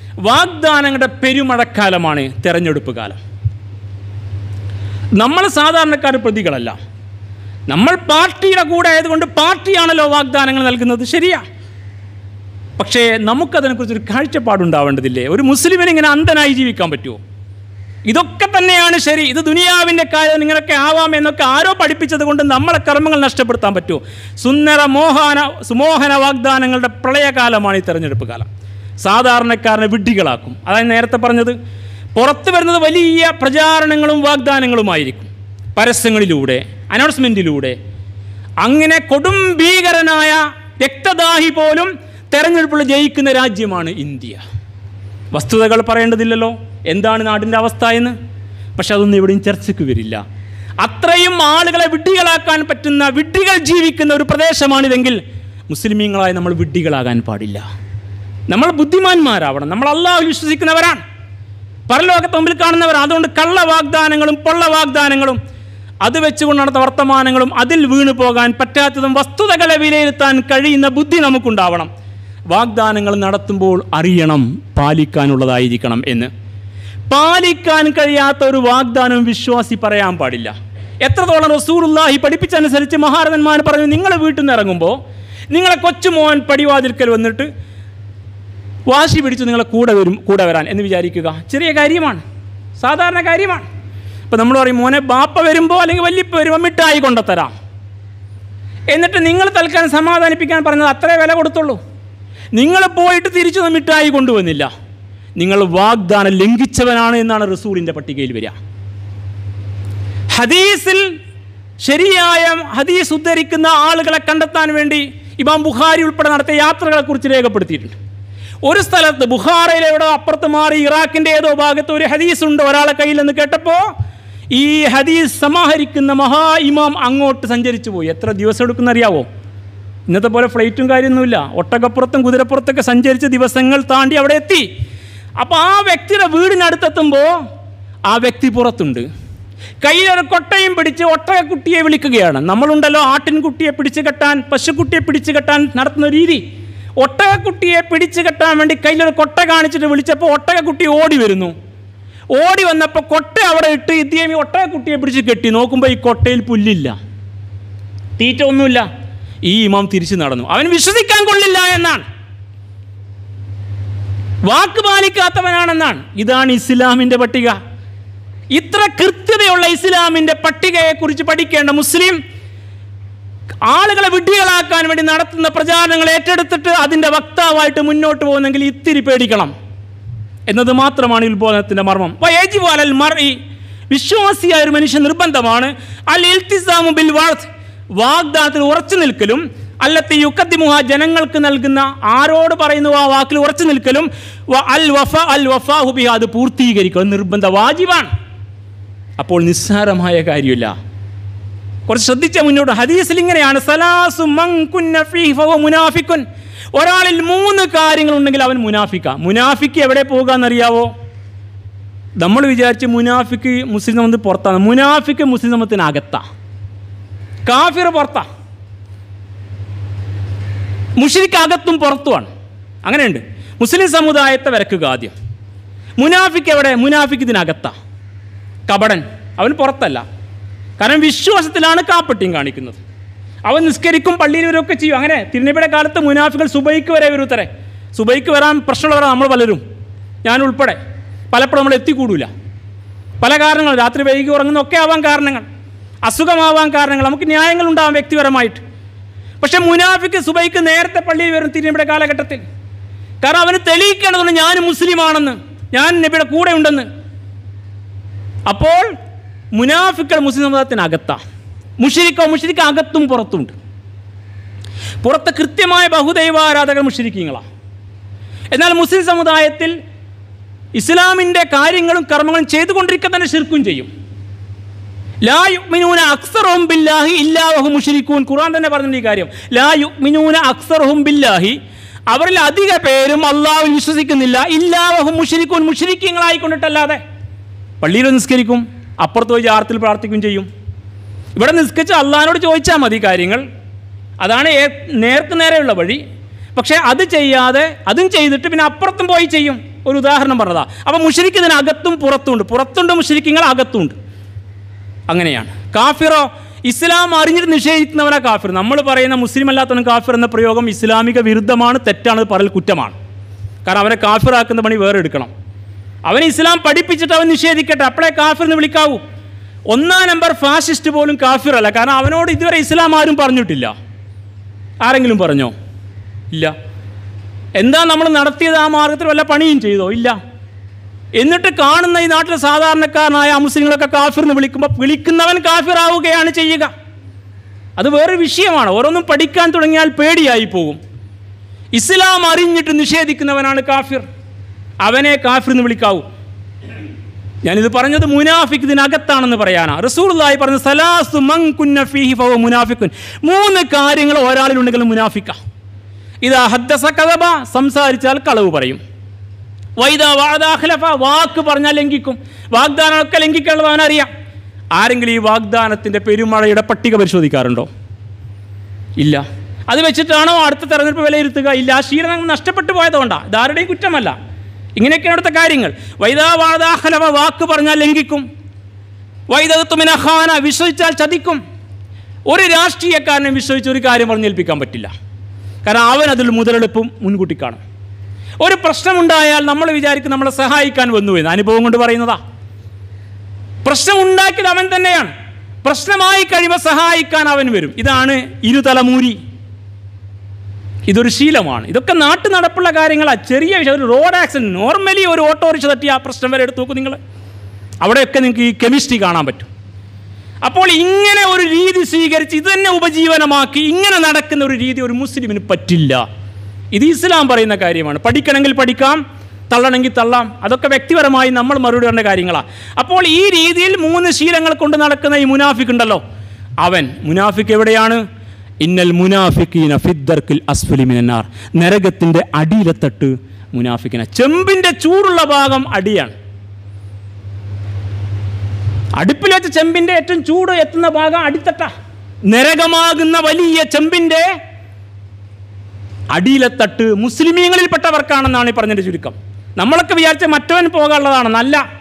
വാഗ്ദാനങ്ങളുടെ പെരുമഴക്കാലമാണ് തെരഞ്ഞെടുപ്പ് കാലം നമ്മൾ സാധാരണക്കാർ പ്രതികളല്ല നമ്മൾ പാർട്ടിയുടെ കൂടെ ആയതുകൊണ്ട് പാർട്ടിയാണല്ലോ വാഗ്ദാനങ്ങൾ നൽകുന്നത് ശരിയാ പക്ഷേ നമുക്കതിനെക്കുറിച്ചൊരു കാഴ്ചപ്പാടുണ്ടാവേണ്ടതില്ലേ ഒരു മുസ്ലിമിന് ഇങ്ങനെ അന്ധനായി ജീവിക്കാൻ പറ്റുമോ ഇതൊക്കെ തന്നെയാണ് ശരി ഇത് ദുനിയാവിൻ്റെ കാര്യം നിങ്ങളൊക്കെ ആവാം എന്നൊക്കെ ആരോ പഠിപ്പിച്ചത് കൊണ്ട് നമ്മളെ കർമ്മങ്ങൾ നഷ്ടപ്പെടുത്താൻ പറ്റുമോ സുന്ദര മോഹന സുമോഹന വാഗ്ദാനങ്ങളുടെ പ്രളയകാലമാണ് ഈ തെരഞ്ഞെടുപ്പ് കാലം സാധാരണക്കാരനെ വിഡ്ഢികളാക്കും അതായത് നേരത്തെ പറഞ്ഞത് പുറത്തു വരുന്നത് വലിയ പ്രചാരണങ്ങളും വാഗ്ദാനങ്ങളുമായിരിക്കും പരസ്യങ്ങളിലൂടെ അനൗൺസ്മെൻറ്റിലൂടെ അങ്ങനെ കൊടും ഭീകരനായ രക്തദാഹി പോലും തെരഞ്ഞെടുപ്പിൽ ജയിക്കുന്ന രാജ്യമാണ് ഇന്ത്യ വസ്തുതകൾ പറയേണ്ടതില്ലല്ലോ എന്താണ് നാടിൻ്റെ അവസ്ഥ എന്ന് പക്ഷെ അതൊന്നും എവിടെയും ചർച്ചയ്ക്ക് വരില്ല അത്രയും ആളുകളെ വിഡ്ഢികളാക്കാൻ പറ്റുന്ന വിഡ്ഢികൾ ജീവിക്കുന്ന ഒരു പ്രദേശമാണിതെങ്കിൽ മുസ്ലിമീങ്ങളായി നമ്മൾ വിഡ്ഢികളാകാൻ പാടില്ല നമ്മൾ ബുദ്ധിമാന്മാരാവണം നമ്മൾ അള്ളാഹു വിശ്വസിക്കുന്നവരാണ് പരലോകത്ത് മുമ്പിൽ കാണുന്നവർ അതുകൊണ്ട് കള്ള വാഗ്ദാനങ്ങളും പൊള്ള വാഗ്ദാനങ്ങളും അത് വെച്ചുകൊണ്ട് നടന്ന വർത്തമാനങ്ങളും അതിൽ വീണു പോകാൻ പറ്റാത്തതും വസ്തുതകളെ വിലയിരുത്താൻ കഴിയുന്ന ബുദ്ധി നമുക്കുണ്ടാവണം വാഗ്ദാനങ്ങൾ നടത്തുമ്പോൾ അറിയണം പാലിക്കാനുള്ളതായിരിക്കണം എന്ന് പാലിക്കാൻ കഴിയാത്ത ഒരു വാഗ്ദാനം വിശ്വാസി പറയാൻ പാടില്ല എത്രത്തോളം റസൂറുല്ലാഹി പഠിപ്പിച്ചനുസരിച്ച് മഹാരഥന്മാർ പറഞ്ഞു നിങ്ങൾ വീട്ടിൽ നിന്ന് ഇറങ്ങുമ്പോൾ നിങ്ങളെ കൊച്ചുമോൻ പടിവാതിൽക്കൽ വന്നിട്ട് വാശി പിടിച്ച് നിങ്ങളെ കൂടെ വരും കൂടെ വരാൻ എന്ന് വിചാരിക്കുക ചെറിയ കാര്യമാണ് സാധാരണ കാര്യമാണ് ഇപ്പം നമ്മൾ പറയും മോനെ ബാപ്പ വരുമ്പോൾ അല്ലെങ്കിൽ വല്യപ്പ വരുമ്പോൾ മിഠായി കൊണ്ടുത്തരാം എന്നിട്ട് നിങ്ങൾ തൽക്കാലം സമാധാനിപ്പിക്കാൻ പറഞ്ഞത് അത്രേ വില കൊടുത്തുള്ളൂ നിങ്ങൾ പോയിട്ട് തിരിച്ചു വന്ന് മിഠായി കൊണ്ടുവന്നില്ല നിങ്ങൾ വാഗ്ദാനം ലംഘിച്ചവനാണ് എന്നാണ് റസൂലിൻ്റെ പട്ടികയിൽ വരിക ഹദീസിൽ ശരിയായ ഹദീസ് ഉദ്ധരിക്കുന്ന ആളുകളെ കണ്ടെത്താൻ വേണ്ടി ഇമാം ബുഖാരി ഉൾപ്പെടെ നടത്തിയ യാത്രകളെക്കുറിച്ച് രേഖപ്പെടുത്തിയിട്ടുണ്ട് ഒരു സ്ഥലത്ത് ബുഖാറയിൽ എവിടെ അപ്പുറത്ത് മാറി ഇറാഖിൻ്റെ ഏതോ ഭാഗത്ത് ഒരു ഹദീസ് ഉണ്ട് ഒരാളെ കയ്യിൽ നിന്ന് കേട്ടപ്പോൾ ഈ ഹദീസ് സമാഹരിക്കുന്ന മഹാ ഇമാം അങ്ങോട്ട് സഞ്ചരിച്ചു പോയി എത്ര ദിവസം എടുക്കുന്ന അറിയാവോ ഇന്നത്തെ പോലെ ഫ്ലൈറ്റും കാര്യമൊന്നുമില്ല ഒട്ടകപ്പുറത്തും കുതിരപ്പുറത്തൊക്കെ സഞ്ചരിച്ച് ദിവസങ്ങൾ താണ്ടി അവിടെ എത്തി അപ്പോൾ ആ വ്യക്തിയുടെ വീടിനടുത്തെത്തുമ്പോൾ ആ വ്യക്തി പുറത്തുണ്ട് കയ്യിലൊരു കൊട്ടയും പിടിച്ച് ഒട്ടകക്കുട്ടിയെ വിളിക്കുകയാണ് നമ്മളുണ്ടല്ലോ ആട്ടിൻകുട്ടിയെ പിടിച്ചു കെട്ടാൻ പശുക്കുട്ടിയെ പിടിച്ചു കെട്ടാൻ നടത്തുന്ന രീതി ഒട്ടകക്കുട്ടിയെ പിടിച്ചു കെട്ടാൻ വേണ്ടി കയ്യിലൊരു കൊട്ട കാണിച്ചിട്ട് വിളിച്ചപ്പോൾ ഒട്ടകക്കുട്ടി ഓടി വരുന്നു ഓടി വന്നപ്പോൾ കൊട്ട അവിടെ ഇട്ട് ഇദ്ദേഹം ഈ ഒട്ടകക്കുട്ടിയെ പിടിച്ച് കെട്ടി നോക്കുമ്പോൾ ഈ കൊട്ടയിൽ പുല്ലില്ല തീറ്റ ഒന്നുമില്ല ഈ ഇമാം തിരിച്ചു നടന്നു അവൻ വിശ്വസിക്കാൻ കൊള്ളില്ല എന്നാണ് വാക്ക് പാലിക്കാത്തവനാണെന്നാണ് ഇതാണ് ഇസ്ലാമിൻ്റെ പട്ടിക ഇത്ര കൃത്യതയുള്ള ഇസ്ലാമിൻ്റെ പട്ടികയെക്കുറിച്ച് പഠിക്കേണ്ട മുസ്ലിം ആളുകളെ വിഡ്ഢികളാക്കാൻ വേണ്ടി നടത്തുന്ന പ്രചാരണങ്ങൾ ഏറ്റെടുത്തിട്ട് അതിൻ്റെ വക്താവായിട്ട് മുന്നോട്ട് പോകുന്നെങ്കിൽ ഇത്തിരി പേടിക്കണം എന്നത് മാത്രമാണ് ഈ ഉത്ബോധനത്തിൻ്റെ മർമ്മം വയജിബു അലൽ മർഇ വിശ്വാസിയായ ഒരു മനുഷ്യൻ നിർബന്ധമാണ് അൽ ഇൽത്തിസാമു ബിൽ വാഴ്ത്ത് വാഗ്ദാനത്തിൽ ഉറച്ചു നിൽക്കലും അല്ലത്തി യുക്കത്തിമുഹ ജനങ്ങൾക്ക് നൽകുന്ന ആരോട് പറയുന്നു ആ വാക്കിൽ ഉറച്ചു നിൽക്കലും വ അൽ വഫ അൽ വഫാഹു ബിഹ അത് പൂർത്തീകരിക്കണം നിർബന്ധ വാജിബാണ് അപ്പോൾ നിസ്സാരമായ കാര്യമില്ല കുറച്ച് ശ്രദ്ധിച്ച മുന്നോട്ട് ഹദീസിൽ ഇങ്ങനെയാണ് സലാസു മൻ കുന്ന ഫീഹി ഫഹുവ മുനാഫിക്കുൻ ഒരാളിൽ മൂന്ന് കാര്യങ്ങളുണ്ടെങ്കിൽ അവൻ മുനാഫിക്ക മുനാഫിക്ക് എവിടെ പോകുക എന്നറിയാവോ നമ്മൾ വിചാരിച്ച് മുനാഫിക്ക് മുസ്ലിം സമൂഹത്തിൽ പുറത്താണ് മുനാഫിക്ക് മുസ്ലിം സമൂഹത്തിനകത്താ കാഫിർ പുറത്താ മുഷിരിക്ക് അകത്തും പുറത്തുമാണ് അങ്ങനെയുണ്ട് മുസ്ലിം സമുദായത്തെ വരക്കുക ആദ്യം മുനാഫിക്ക് എവിടെ മുനാഫിക്ക് ഇതിനകത്താ കപടൻ അവൻ പുറത്തല്ല കാരണം വിശ്വാസത്തിലാണ് കാപ്പട്ടിയും കാണിക്കുന്നത് അവൻ നിസ്കരിക്കും പള്ളിയിൽ വരൊക്കെ ചെയ്യും അങ്ങനെ തിരുനബിയുടെ കാലത്ത് മുനാഫികൾ സുബൈക്ക് വരെ വരൂത്തരെ സുബൈക്ക് വരാൻ പ്രശ്നമുള്ളവരാണ് നമ്മൾ പലരും ഞാൻ ഉൾപ്പെടെ പലപ്പോഴും നമ്മൾ എത്തിക്കൂടൂല പല കാരണങ്ങൾ രാത്രി വൈകി ഉറങ്ങുന്ന ഒക്കെ ആവാൻ കാരണങ്ങൾ അസുഖമാവാൻ കാരണങ്ങൾ നമുക്ക് ന്യായങ്ങളുണ്ടാവാം വ്യക്തിപരമായിട്ട് പക്ഷേ മുനാഫിക്ക് സുബൈക്ക് നേരത്തെ പള്ളിയിൽ വരും തിരുനബിയുടെ കാലഘട്ടത്തിൽ കാരണം അവന് തെളിയിക്കേണ്ടതുണ്ട് ഞാൻ മുസ്ലിമാണെന്ന് ഞാൻ നബിയുടെ കൂടെ ഉണ്ടെന്ന് അപ്പോൾ മുനാഫിക്കൾ മുസ്ലിം സമുദായത്തിനകത്താണ് മുഷിരിക്കോ മുഷിരിക്ക അകത്തും പുറത്തുമുണ്ട് പുറത്ത് കൃത്യമായ ബഹുദൈവാരാധകർ മുഷിരിക്കീങ്ങളാണ് എന്നാൽ മുസ്ലിം സമുദായത്തിൽ ഇസ്ലാമിൻ്റെ കാര്യങ്ങളും കർമ്മങ്ങളും ചെയ്തുകൊണ്ടിരിക്കുക തന്നെ ശിർക്കും ചെയ്യും ലാ യുഗ്മിനൂന അക്സറും ബില്ലാഹി ഇല്ലാവഹു മുഷിരിക്കൂൻ ഖുർആൻ തന്നെ പറഞ്ഞിട്ടുണ്ട് ഈ കാര്യം ലാ യുഗ്മിനൂന അക്സറും ബില്ലാഹി അവരിൽ അധിക പേരും അള്ളാഹുവിൽ വിശ്വസിക്കുന്നില്ല ഇല്ലാവഹു മുഷിരിക്കൂൻ മുഷിരിക്കങ്ങളായിക്കൊണ്ടിട്ടല്ലാതെ പള്ളിയിൽ നിസ്കരിക്കും അപ്പുറത്ത് പോയി ജാറത്തിൽ പ്രാർത്ഥിക്കുകയും ചെയ്യും ഇവിടെ നിസ്കരിച്ച് അള്ളഹാനോട് ചോദിച്ചാൽ മതി കാര്യങ്ങൾ അതാണ് ഏ- നേർക്ക് നേരെയുള്ള വഴി പക്ഷേ അത് ചെയ്യാതെ അതും ചെയ്തിട്ട് പിന്നെ അപ്പുറത്തും പോയി ചെയ്യും ഒരു ഉദാഹരണം പറഞ്ഞതാ അപ്പോൾ മുഷരിക്ക് ഇതിന് അകത്തും പുറത്തുണ്ട് പുറത്തുണ്ട് മുഷരിക്കുങ്ങൾ അകത്തുണ്ട് അങ്ങനെയാണ് കാഫിറോ ഇസ്ലാം അറിഞ്ഞിട്ട് നിഷേധിക്കുന്നവനാ കാഫിർ നമ്മൾ പറയുന്ന മുസ്ലിം അല്ലാത്തവൻ കാഫിർ എന്ന പ്രയോഗം ഇസ്ലാമിക വിരുദ്ധമാണ് തെറ്റാണ് ഇത് പറയൽ കുറ്റമാണ് കാരണം അവനെ കാഫിറാക്കുന്ന പണി വേറെ എടുക്കണം അവൻ ഇസ്ലാം പഠിപ്പിച്ചിട്ട് അവൻ നിഷേധിക്കട്ടെ അപ്പോഴേ കാഫിർ എന്ന് വിളിക്കാവൂ ഒന്നാം നമ്പർ ഫാസിസ്റ്റ് പോലും കാഫിർ അല്ല കാരണം അവനോട് ഇതുവരെ ഇസ്ലാം ആരും പറഞ്ഞിട്ടില്ല ആരെങ്കിലും പറഞ്ഞോ ഇല്ല എന്താ നമ്മൾ നടത്തിയത് ആ മാർഗത്തിൽ വല്ല പണിയും ചെയ്തോ ഇല്ല എന്നിട്ട് കാണുന്ന ഈ നാട്ടിലെ സാധാരണക്കാരനായ ആ മുസ്ലിങ്ങളൊക്കെ കാഫിർ എന്ന് വിളിക്കുമ്പോൾ വിളിക്കുന്നവൻ കാഫിറാവുകയാണ് ചെയ്യുക അത് വേറൊരു വിഷയമാണ് ഓരോന്നും പഠിക്കാൻ തുടങ്ങിയാൽ പേടിയായി പോകും ഇസ്ലാം അറിഞ്ഞിട്ട് നിഷേധിക്കുന്നവനാണ് കാഫിർ അവനെ കാഫിർ എന്ന് വിളിക്കാവൂ ഞാനിത് പറഞ്ഞത് മുനാഫിക് ഇതിനകത്താണെന്ന് പറയാനാ റസൂലുള്ളാഹി പറഞ്ഞ സലാസു മൻ കുന്ന ഫീഹി ഫഹുവ മുനാഫിക്കുൻ മൂന്ന് കാര്യങ്ങൾ ഒരാളിലുണ്ടെങ്കിൽ മുനാഫിക്ക ഇതാ ഹദ്ദസ കദബ സംസാരിച്ചാൽ കളവ് പറയും വൈദ വാദാഖലഫ വാക്ക് പറഞ്ഞാൽ ലംഘിക്കും വാഗ്ദാനമൊക്കെ ലംഘിക്കാനുള്ളത് അവനറിയാം ആരെങ്കിലും ഈ വാഗ്ദാനത്തിൻ്റെ പെരുമഴയുടെ പട്ടിക പരിശോധിക്കാറുണ്ടോ ഇല്ല അത് വെച്ചിട്ടാണോ അടുത്ത തെരഞ്ഞെടുപ്പ് വിലയിരുത്തുക ഇല്ല ആ ശീലം നമുക്ക് നഷ്ടപ്പെട്ടു പോയതുകൊണ്ടാണ് ഇതാരുടെയും കുറ്റമല്ല ഇങ്ങനെയൊക്കെയാണ് അടുത്ത കാര്യങ്ങൾ വൈദാവാദാഹലവ വാക്ക് പറഞ്ഞാൽ ലംഘിക്കും വൈദത്തുമിനഹാന വിശ്വസിച്ചാൽ ചതിക്കും ഒരു രാഷ്ട്രീയക്കാരനെ വിശ്വസിച്ച് ഒരു കാര്യം പറഞ്ഞേൽപ്പിക്കാൻ പറ്റില്ല കാരണം അവൻ അതിൽ മുതലെടുപ്പും മുൻകൂട്ടി കാണും ഒരു പ്രശ്നമുണ്ടായാൽ നമ്മൾ വിചാരിക്കും നമ്മളെ സഹായിക്കാൻ വന്നു എന്ന് അനുഭവം കൊണ്ട് പറയുന്നതാ പ്രശ്നമുണ്ടാക്കിയത് അവൻ തന്നെയാണ് പ്രശ്നമായി കഴിയുമ്പോൾ സഹായിക്കാൻ അവൻ വരും ഇതാണ് ഇരുതലമൂരി ഇതൊരു ശീലമാണ് ഇതൊക്കെ നാട്ടു നടപ്പുള്ള കാര്യങ്ങളാണ് ചെറിയ വിഷയം ഒരു റോഡ് ആക്സിഡൻറ്റ് നോർമലി ഒരു ഓട്ടോറിക്ഷ തട്ടി ആ പ്രശ്നം വരെ എടുത്ത് നോക്കും നിങ്ങൾ അവിടെയൊക്കെ നിങ്ങൾക്ക് ഈ കെമിസ്ട്രി കാണാൻ പറ്റും അപ്പോൾ ഇങ്ങനെ ഒരു രീതി സ്വീകരിച്ച് ഇത് തന്നെ ഉപജീവനമാക്കി ഇങ്ങനെ നടക്കുന്ന ഒരു രീതി ഒരു മുസ്ലിമിന് പറ്റില്ല ഇത് ഇസ്ലാം പറയുന്ന കാര്യമാണ് പഠിക്കണമെങ്കിൽ പഠിക്കാം തള്ളണമെങ്കിൽ തള്ളാം അതൊക്കെ വ്യക്തിപരമായി നമ്മൾ മറുപടി പറഞ്ഞ കാര്യങ്ങളാണ് അപ്പോൾ ഈ രീതിയിൽ മൂന്ന് ശീലങ്ങൾ കൊണ്ട് നടക്കുന്ന ഈ മുനാഫിക് ഉണ്ടല്ലോ അവൻ മുനാഫിക് എവിടെയാണ് ഇന്നൽ മുനാഫിക്കീന ഫിദ്ദർക്കിൽ അസ്ഫലി മിനന്നാർ നരകത്തിൻ്റെ അടിയിലെത്തട്ട് മുനാഫിക്കിന ചെമ്പിൻ്റെ ചൂടുള്ള ഭാഗം അടിയാണ് അടുപ്പിൽ വെച്ച ചെമ്പിൻ്റെ ഏറ്റവും ചൂട് എത്തുന്ന ഭാഗം അടിത്തട്ട നരകമാകുന്ന വലിയ ചെമ്പിൻ്റെ അടിയിലെത്തട്ട് മുസ്ലിമീങ്ങളിൽപ്പെട്ടവർക്കാണെന്നാണ് ഈ പറഞ്ഞതിൻ്റെ ചുരുക്കം നമ്മളൊക്കെ വിചാരിച്ച മറ്റവൻ പോകാനുള്ളതാണെന്നല്ല